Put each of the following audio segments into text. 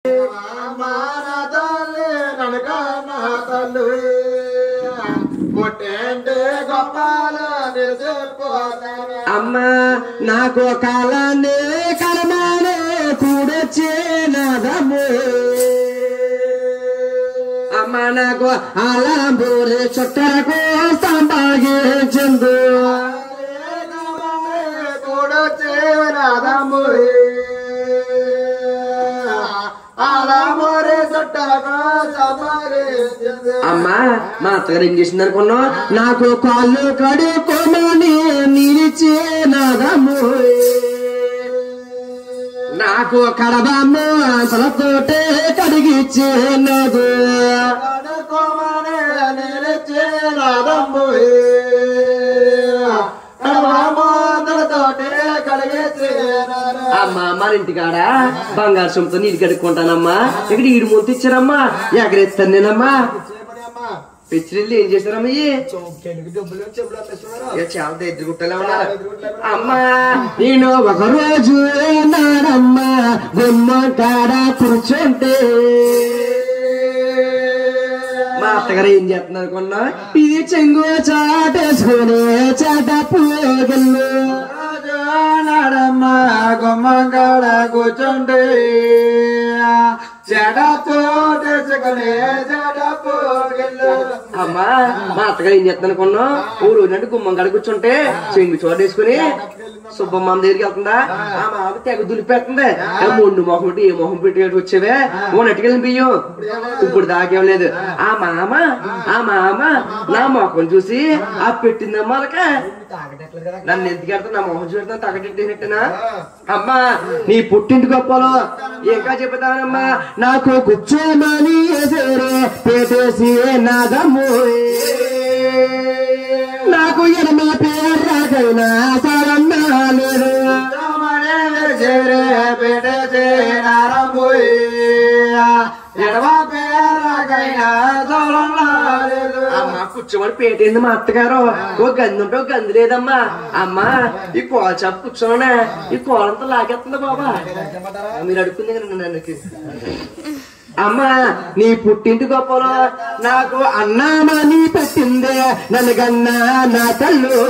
అమ్మా నాకు కాలాన్ని కలమానే కూడొచ్చే నాదము అమ్మ నాకు అలంబూరి చుట్టరకు సంపాదించింది అమ్మా మా అత్తగారు ఏం చేసింది అనుకున్నావు నాకు కాళ్ళు కడుక్కోమని నిలిచే నాదము నాకు కడబాము అసలతోటే కడిగిచ్చే నాదు అమ్మా మన ఇంటికాడ బంగారు సొమ్ముతో నీళ్ళు కడుక్కుంటానమ్మా ఇక్కడ ఈడు ముందు ఇచ్చారమ్మా ఎగరేస్తాను నేనమ్మా పిచ్చిరిల్లు ఏం చేశారమ్మా ఇయ్యి? ఇక చాలా దగ్గర గుట్టలే ఉన్నారు అమ్మా నేను ఒక రోజు నాడమ్మా గుమ్మ కాడ కూర్చుంటే మా అత్తగారు ఏం చేస్తున్నారు అనుకున్నా ఇది చెంగు చాటేసుకుని చాట పోగళ్ళు నాడమ్మా గుమ్మంగాడ కూర్చుంటే జడతో తెచ్చుకునే జడ పోగెళ్ళు అమ్మా మా అత్తగారు ఏం చేస్తున్నారు అనుకున్నా ఓ రోజు గుమ్మం కాడ కూర్చుంటే చెంగు చోటేసుకుని సుబ్బమ్మ దగ్గరికి వెళ్తుందా ఆ మామ తెగ దులిపేస్తుంది ఆ మొండు మొహం పెట్టి ఏ మొహం పెట్టి వచ్చేవే ఓ నట్టుకెళ్ళిన బియ్యం ఇప్పుడు దాకేం లేదు ఆ మామ ఆ మామ నా మొఖం చూసి ఆ పెట్టిందమ్మా వాళ్ళక నన్ను ఎందుకు వెళ్తా నా మొహం చూడతా తగటెట్టినట్టనా అమ్మా నీ పుట్టింటి గొప్పలో ఇంకా చెబుతానమ్మా నాకు కూర్చోమని ఎదురు పెట్టేసి నాదమ్ము నాకు ఎడమ పేర్రాకైనా సరన్నా లేదు చేరే బిడ్డ చేరారంబోయి ఎడవా పేరకైనా చూడలేదు అమ్మ కూర్చోమని పేటేంది మా అత్తగారు ఓ గంది ఉంటే ఓ గంది లేదమ్మా అమ్మా ఈ కోల చేప కూర్చోనే ఈ కోలంతా లాగేస్తుంది బాబా మీరు అడుక్కుంది కదా నన్ను అన్నకి అమ్మా నీ పుట్టింటి గొప్పలో నాకు అన్నామని పెట్టిందే నన్ను గన్నా నా తల్లు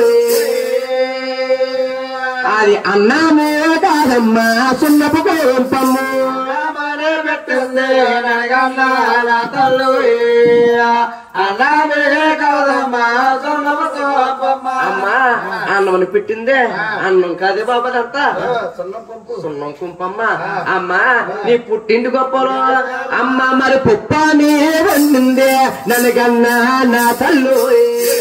అది అన్నామే కాదమ్మా సున్నపు కోంపమ్ము మనే పెట్టింది నగన్నా నా తల్లు అన్నామే కాదమ్మా సొన్నమ కోపమ్మ అమ్మా అన్నమని పెట్టిందే అన్నం కాదే బాబా అదంతా సొన్నం పంపు సున్నం కుంపమ్మ అమ్మా నీ పుట్టింటి గొప్పలో అమ్మ మరి పుప్పని వండిందే నన్ను గన్నా నా తల్లు